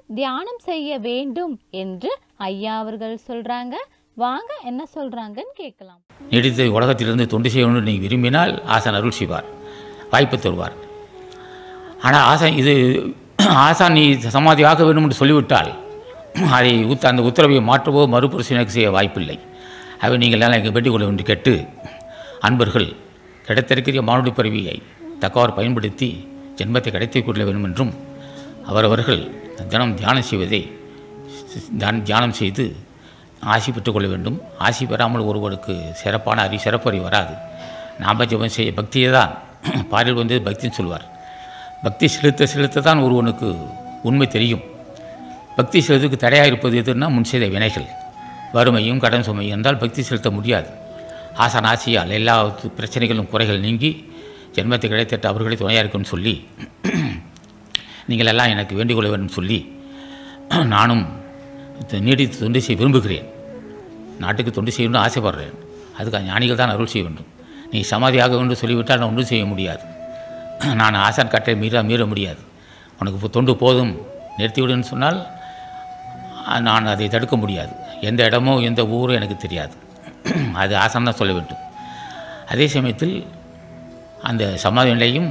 தியானம் செய்ய வேண்டும் என்று ஐயா அவர்கள் சொல்றாங்க வாங்க என்ன சொல்றாங்கன்னு கேட்கலாம் நீடித்து உலகத்திலிருந்து தொண்டு செய்யணும்னு நீங்கள் விரும்பினால் ஆசான் அருள் செய்வார் வாய்ப்பு தருவார் ஆனால் ஆசான் இது ஆசான் நீ சமாதி ஆக வேண்டும் என்று சொல்லிவிட்டால் அதை உத்த அந்த உத்தரவை மாற்றவோ மறுபரிசீலனை செய்ய வாய்ப்பில்லை அவை நீங்கள் எல்லாம் எங்கள் வேண்டிக் கொள்ள என்று கேட்டு அன்பர்கள் கிடைத்திருக்கிற மானுட பிறவியை தக்கவாறு பயன்படுத்தி ஜென்மத்தை கிடைத்துக் கொள்ள வேண்டும் என்றும் அவரவர்கள் தினம் தியானம் செய்வதை தியானம் தியானம் செய்து ஆசி பெற்றுக்கொள்ள வேண்டும் ஆசி பெறாமல் ஒருவருக்கு சிறப்பான அறி சிறப்பறி வராது நாம் ஜெபம் செய்ய பக்தியை தான் பாடல் வந்து பக்தின்னு சொல்வார் பக்தி செலுத்த செலுத்த தான் ஒருவனுக்கு உண்மை தெரியும் பக்தி செலுத்துக்கு தடையாக இருப்பது எதுன்னா முன் செய்த வினைகள் வறுமையும் கடன் சுமையும் என்றால் பக்தி செலுத்த முடியாது ஆசான் ஆசியால் எல்லா பிரச்சனைகளும் குறைகள் நீங்கி ஜென்மத்தை கிடைத்திட்ட அவர்களே துணையாக இருக்குன்னு சொல்லி நீங்கள் எல்லாம் எனக்கு வேண்டிக் கொள்ள வேண்டும் சொல்லி நானும் த- நீடித்து தொண்டு செய்ய விரும்புகிறேன் நாட்டுக்கு தொண்டு செய்யணும்னு ஆசைப்படுறேன் அதுக்கு ஞானிகள் தான் அருள் செய்ய வேண்டும் நீ சமாதியாக வேண்டும் சொல்லிவிட்டால் நான் ஒன்றும் செய்ய முடியாது நான் ஆசான் கட்டை மீற மீற முடியாது உனக்கு இப்போ தொண்டு போதும் நிறுத்திவிடுன்னு சொன்னால் அஹ், நான் அதை தடுக்க முடியாது எந்த இடமோ எந்த ஊரும் எனக்கு தெரியாது அது ஆசான் தான் சொல்ல வேண்டும் அதே சமயத்தில் அந்த சமாதி நிலையும்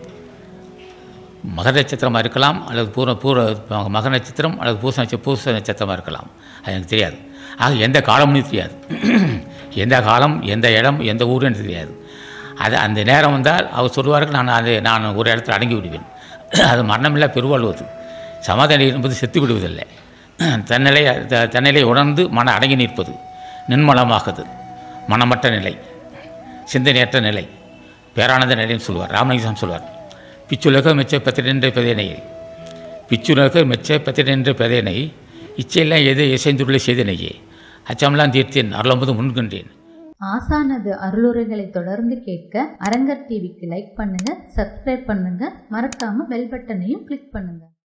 மகர நட்சத்திரமாக இருக்கலாம் அல்லது பூர பூர மகர நட்சத்திரம் அல்லது பூச நட்ச பூச நட்சத்திரமாக இருக்கலாம் அது எனக்கு தெரியாது ஆக எந்த காலம்னு தெரியாது எந்த காலம் எந்த இடம் எந்த ஊருன்னு எனக்கு தெரியாது அது அந்த நேரம் வந்தால் அவர் சொல்லுவார்கள் நான் அது நான் ஒரு இடத்துல அடங்கி விடுவேன் அது மரணமில்லா பெருவாழ்வது சமாதானம் என்பது செத்து விடுவதில்லை தன்னிலை த- தன்னிலை உணர்ந்து மன அடங்கி நிற்பது நின்மலமாகுது மனமற்ற நிலை சிந்தனையற்ற நிலை பேரானந்த நிலைன்னு சொல்லுவார் ராமலிங்கம் சொல்வார் பிச்சுலக மெச்ச பெத்திரென்ற பெதனை பிச்சுலக மெச்ச பெத்திரென்ற பெதனை இச்சையெல்லாம் எது இசைந்துள்ள செய்தனையே அச்சமெல்லாம் தீர்த்தேன் அருளம்பது முன்கின்றேன் ஆசானது அருளுரைகளை தொடர்ந்து கேட்க அரங்கர் டிவிக்கு லைக் பண்ணுங்க சப்ஸ்கிரைப் பண்ணுங்க மறக்காம பெல் பட்டனையும் கிளிக் பண்ணுங்க